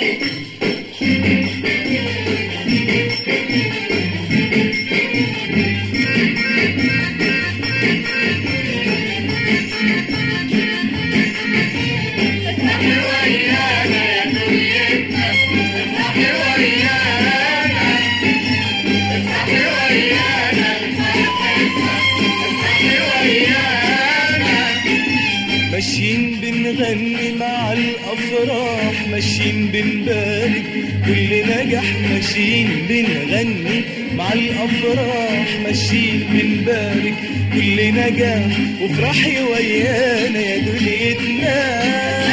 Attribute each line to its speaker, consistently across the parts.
Speaker 1: ماشيين بنغني مع الافراح ماشيين بنبارك كل نجاح ماشيين بنغني مع الافراح ماشيين بنبارك كل نجاح وافرحي ويانا يا دنيتنا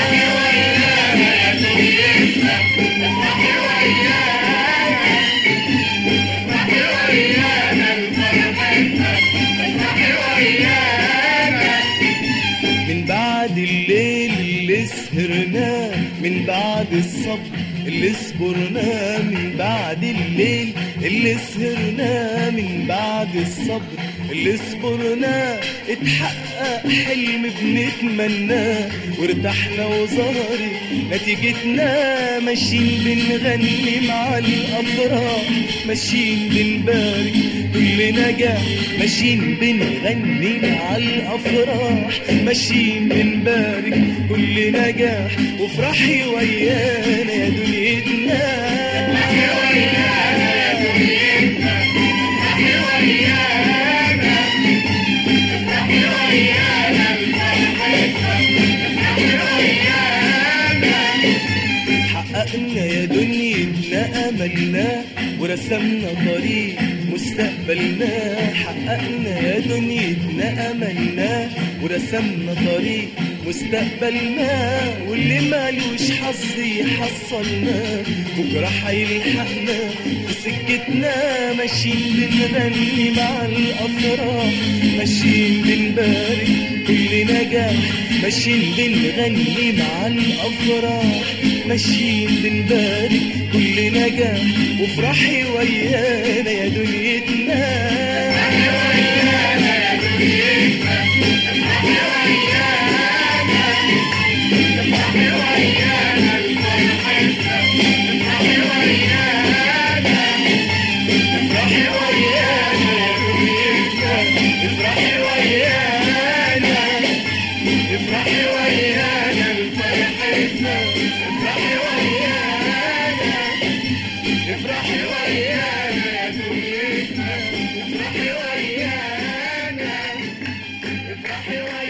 Speaker 1: من بعد الليل اللي سهرناه من بعد الصبر اللي صبرناه من بعد الليل اللي سهرناه من بعد الصبر اللي صبرناه اتحقق حلم بنتمناه وارتحنا وظهرت نتيجتنا ماشيين بنغني مع الافراح ماشيين بنبارك كل نجاح ماشيين بنغني مع الافراح ماشيين بنبارك كل نجاح وافرحي ويانا يا دنيتنا حققنا يا دنيتنا أملنا ورسمنا طريق مستقبلنا حققنا يا دنيتنا أملنا ورسمنا طريق مستقبلنا واللي مالوش حظ يحصلنا بكرة هيلحقنا في سكتنا ماشيين بنغني مع الأفراح ماشيين بنبارك كل نجاح ماشيين بنغني مع الأفراح ماشيين بنبارك كل نجاح وافرحي ويانا يا دنيتنا افرحي ويانا يا دنيتنا افرحي ويانا افرحي ويانا لفرحتنا افرحي ويانا افرحي ويانا يا دنيتنا افرحي ويانا افرحي ويانا